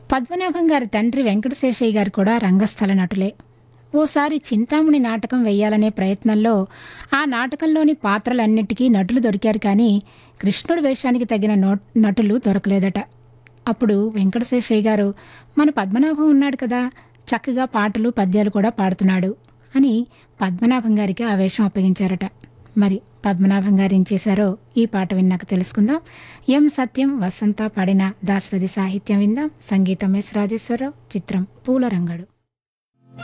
పద్మనాభం గారి తండ్రి వెంకటశేషయ్య గారు కూడా రంగస్థల నటులే ఓసారి చింతామణి నాటకం వేయాలనే ప్రయత్నంలో ఆ నాటకంలోని పాత్రలన్నిటికీ నటులు దొరికారు కానీ కృష్ణుడి వేషానికి తగిన నో నటులు దొరకలేదట అప్పుడు వెంకటశేషయ్య గారు మన పద్మనాభం ఉన్నాడు కదా చక్కగా పాటలు పద్యాలు కూడా పాడుతున్నాడు అని పద్మనాభం గారికి ఆ వేషం అప్పగించారట మరి పద్మనాభం గారు ఏం చేశారో ఈ పాట విన్నాక తెలుసుకుందాం ఎం సత్యం వసంత పాడిన దాశరథి సాహిత్యం విందాం సంగీతం ఎస్ రాజేశ్వరరావు చిత్రం పూలరంగడు